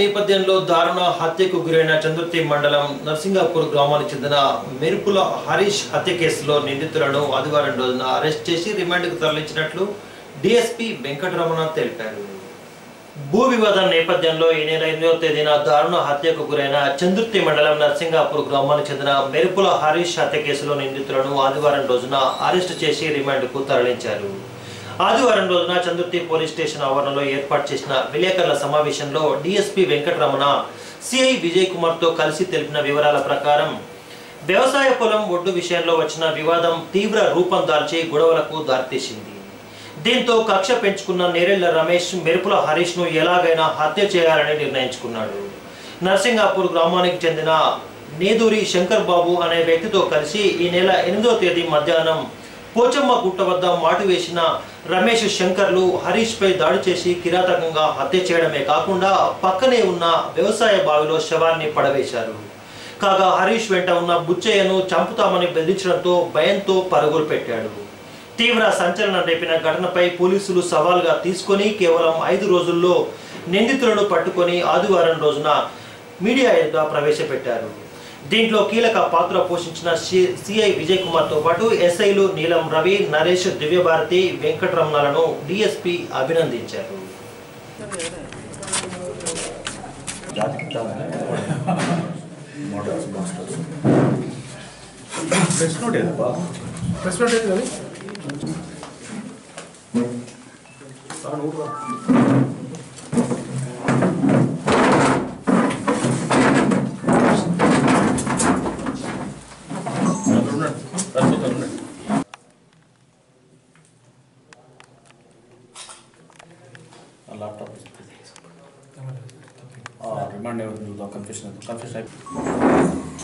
నేపథ్యంలో దారుణ హత్యకు గురైన చంద్రుతి మండలం నర్సింగాపూర్ గ్రామానికి చెందిన మెరుపుల హరీష్ హత్య కేసులో నిందితులను ఆదివారం రోజున అరెస్ట్ చేసి రిమాండ్కు తరలించినట్లు డిఎస్పీ వెంకటరమణ తెలిపారు భూ వివాదం నేపథ్యంలో ఈ నెల ఎనిమిదవ తేదీన దారుణ హత్యకు గురైన చంద్రుతి మండలం నర్సింగాపూర్ గ్రామానికి చెందిన మెరుపుల హరీష్ హత్య కేసులో నిందితులను ఆదివారం రోజున అరెస్టు చేసి రిమాండ్కు తరలించారు ఆదివారం రోజున చందుర్తి పోలీస్ స్టేషన్ ఆవరణలో ఏర్పాటు చేసిన విలేకరుల సమావేశంలో డీఎస్పీ వెంకటరమణ సిఐ విజయ్ కుమార్ తో కలిసి తెలిపిన వివరాల ప్రకారం వ్యవసాయ పొలం ఒడ్డు విషయంలో వచ్చిన వివాదం తీవ్ర రూపం దాల్చి గొడవలకు దారితీసింది దీంతో కక్ష పెంచుకున్న నేరెళ్ల రమేష్ మెరుపుల హరీష్ ను ఎలాగైనా హత్య చేయాలని నిర్ణయించుకున్నాడు నర్సింగాపూర్ గ్రామానికి చెందిన నేదూరి శంకర్ బాబు అనే వ్యక్తితో కలిసి ఈ నెల ఎనిమిదో తేదీ మధ్యాహ్నం పోచమ్మ గుట్ట వద్ద మాటు వేసిన రమేష్ శంకర్లు హరీష్ పై దాడి చేసి కిరాతకంగా హత్య చేయడమే కాకుండా పక్కనే ఉన్న వ్యవసాయ బావిలో శవాన్ని పడవేశారు కాగా హరీష్ వెంట ఉన్న బుచ్చయ్యను చంపుతామని బెదిరించడంతో భయంతో పరుగులు పెట్టాడు తీవ్ర సంచలనం రేపిన ఘటనపై పోలీసులు సవాల్గా తీసుకొని కేవలం ఐదు రోజుల్లో నిందితులను పట్టుకొని ఆదివారం రోజున మీడియా ఎదుట ప్రవేశపెట్టారు దీంట్లో కీలక పాత్ర పోషించిన సి- సిఐ విజయ్ కుమార్ తో పాటు ఎస్ఐలు నీలం రవి నరేష్ దివ్యభారతి వెంకటరమణలను డిఎస్పి అభినందించారు మోడల్స్ మాస్టర్స్ ప్రెస్ నోట్ ఏదబ్బా ప్రెస్ నోట్ ఏంటి కానీ అక్కడ ఉన్నాడు ప్రస్తుతం ఉన్నాడు ఆ ల్యాప్టాప్ రిమాండ్ ఎవరు చూద్దాం కన్ఫ్యూషన్ కన్ఫ్యూషన్ అయిపోయింది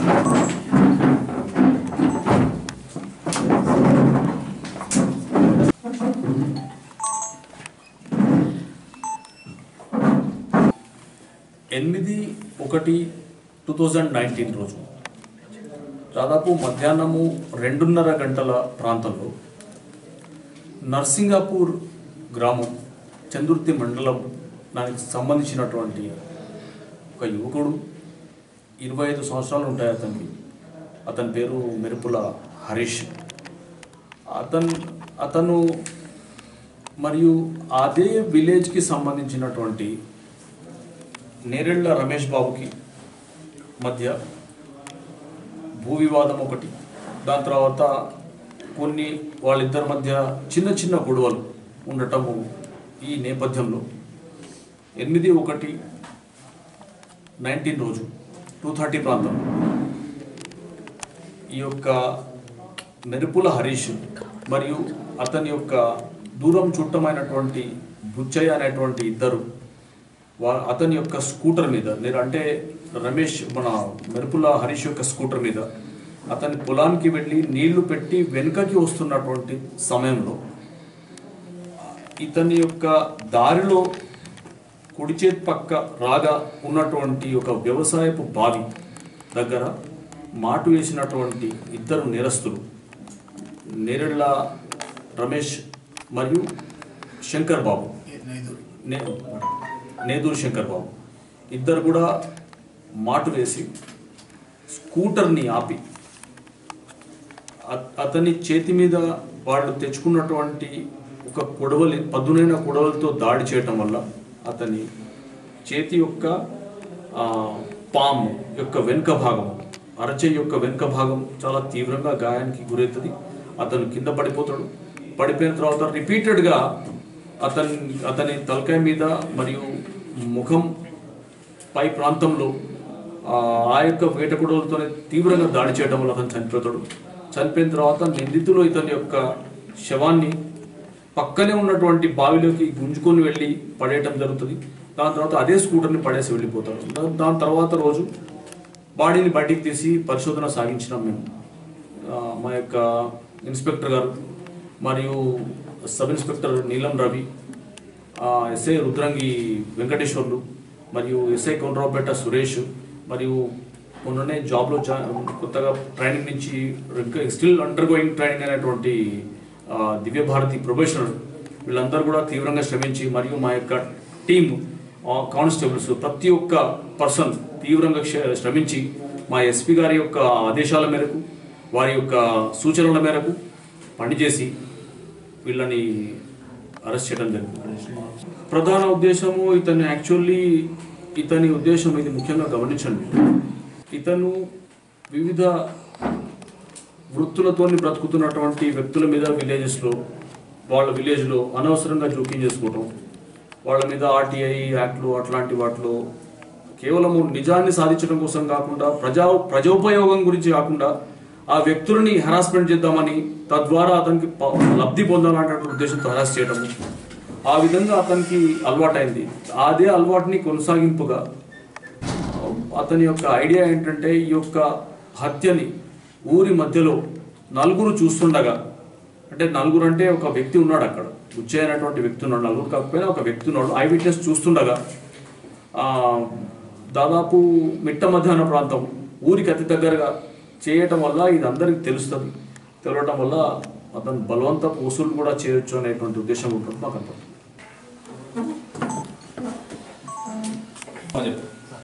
ఎనిమిది ఒకటి టూ థౌజండ్ నైన్టీన్ రోజు దాదాపు మధ్యాహ్నము రెండున్నర గంటల ప్రాంతంలో నర్సింగాపూర్ గ్రామం చందుర్తి మండలం దానికి సంబంధించినటువంటి ఒక యువకుడు ఇరవై ఐదు సంవత్సరాలు ఉంటాయి అతనికి అతని పేరు మెరుపుల హరీష్ అతను అతను మరియు అదే విలేజ్కి సంబంధించినటువంటి నేరెళ్ళ రమేష్ బాబుకి మధ్య భూ వివాదం ఒకటి దాని తర్వాత కొన్ని వాళ్ళిద్దరి మధ్య చిన్న చిన్న గొడవలు ఉండటము ఈ నేపథ్యంలో ఎనిమిది ఒకటి నైన్టీన్ రోజు టూ థర్టీ ప్రాంతం ఈ యొక్క మెరుపుల హరీష్ మరియు అతని యొక్క దూరం చుట్టమైనటువంటి బుచ్చయ్య అనేటువంటి ఇద్దరు వా అతని యొక్క స్కూటర్ మీద నేను అంటే రమేష్ మన మెరుపుల హరీష్ యొక్క స్కూటర్ మీద అతని పొలానికి వెళ్ళి నీళ్లు పెట్టి వెనుకకి వస్తున్నటువంటి సమయంలో ఇతని యొక్క దారిలో కుడి చేతి పక్క రాగా ఉన్నటువంటి ఒక వ్యవసాయపు బావి దగ్గర మాటు వేసినటువంటి ఇద్దరు నేరస్తులు నేరెళ్ళ రమేష్ మరియు శంకర్ బాబు నే నేదూరు శంకర్ బాబు ఇద్దరు కూడా మాటు వేసి స్కూటర్ని ఆపి అ- అతని చేతి మీద వాళ్ళు తెచ్చుకున్నటువంటి ఒక కొడవలి పదునైన కొడవలతో దాడి చేయటం వల్ల అతని చేతి యొక్క ఆ, పాము యొక్క వెనుక భాగం అరచేయి యొక్క వెనుక భాగం చాలా తీవ్రంగా గాయానికి గురవుతుంది అతను కింద పడిపోతాడు పడిపోయిన తర్వాత రిపీటెడ్గా అతని అతని తలకాయ మీద మరియు ముఖం పై ప్రాంతంలో ఆ ఆ యొక్క వేటకుడులతోనే తీవ్రంగా దాడి చేయడం వల్ల అతను చనిపోతాడు చనిపోయిన తర్వాత నిందితులు ఇతని యొక్క శవాన్ని పక్కనే ఉన్నటువంటి బావిలోకి గుంజుకొని వెళ్ళి పడేయటం జరుగుతుంది దాని తర్వాత అదే స్కూటర్ని పడేసి వెళ్ళిపోతాడు దా- దాని తర్వాత రోజు బాడీని బయటికి తీసి పరిశోధన సాగించినాం మేము ఆ, మా యొక్క ఇన్స్పెక్టర్ గారు మరియు సబ్ ఇన్స్పెక్టర్ నీలం రవి ఆ, ఎస్ఐ రుద్రంగి వెంకటేశ్వర్లు మరియు ఎస్ఐ కొండ్రావుపేట సురేష్ మరియు మొన్ననే జాబ్లో జా కొత్తగా ట్రైనింగ్ నుంచి ఇంకా స్టిల్ అండర్ గోయింగ్ ట్రైనింగ్ అనేటువంటి ఆ, దివ్యభారతి ప్రొఫెషనల్ వీళ్ళందరూ కూడా తీవ్రంగా శ్రమించి మరియు మా యొక్క టీం ఆ కానిస్టేబుల్స్ ప్రతి ఒక్క పర్సన్ తీవ్రంగా క్ష- శ్రమించి మా ఎస్పీ గారి యొక్క ఆదేశాల మేరకు వారి యొక్క సూచనల మేరకు పనిచేసి వీళ్ళని అరెస్ట్ చేయడం జరిగింది ప్రధాన ఉద్దేశము ఇతను యాక్చువల్లీ ఇతని ఉద్దేశం ఇది ముఖ్యంగా గమనించండి ఇతను వివిధ వృత్తులతోని బ్రతుకుతున్నటువంటి వ్యక్తుల మీద విలేజెస్లో వాళ్ళ విలేజ్లో అనవసరంగా జోక్యం చేసుకోవటం వాళ్ళ మీద ఆర్టీఐ యాక్ట్లు అట్లాంటి వాటిలో కేవలము నిజాన్ని సాధించడం కోసం కాకుండా ప్రజా ప్రజోపయోగం గురించి కాకుండా ఆ వ్యక్తులని హెరాస్మెంట్ చేద్దామని తద్వారా అతనికి ప- లబ్ధి పొందాలనే ఉద్దేశంతో హెరాస్ చేయడము ఆ విధంగా అతనికి అలవాటైంది అదే అలవాటుని కొనసాగింపుగా అతని యొక్క ఐడియా ఏంటంటే ఈ యొక్క హత్యని ఊరి మధ్యలో నలుగురు చూస్తుండగా అంటే నలుగురు అంటే ఒక వ్యక్తి ఉన్నాడు అక్కడ బుచ్చయ్య అయినటువంటి వ్యక్తి ఉన్నాడు నలుగురు కాకపోయినా ఒక వ్యక్తి ఉన్నాడు ఐ విట్నెస్ చూస్తుండగా ఆ, దాదాపు మిట్ట మధ్యాహ్న ప్రాంతం ఊరికి అతి దగ్గరగా చేయటం వల్ల ఇది అందరికి తెలుస్తుంది తెలవటం వల్ల అతను బలవంత వసూలు కూడా చేయొచ్చు అనేటువంటి ఉద్దేశం ఉంటుంది మాకు అంత చెప్పు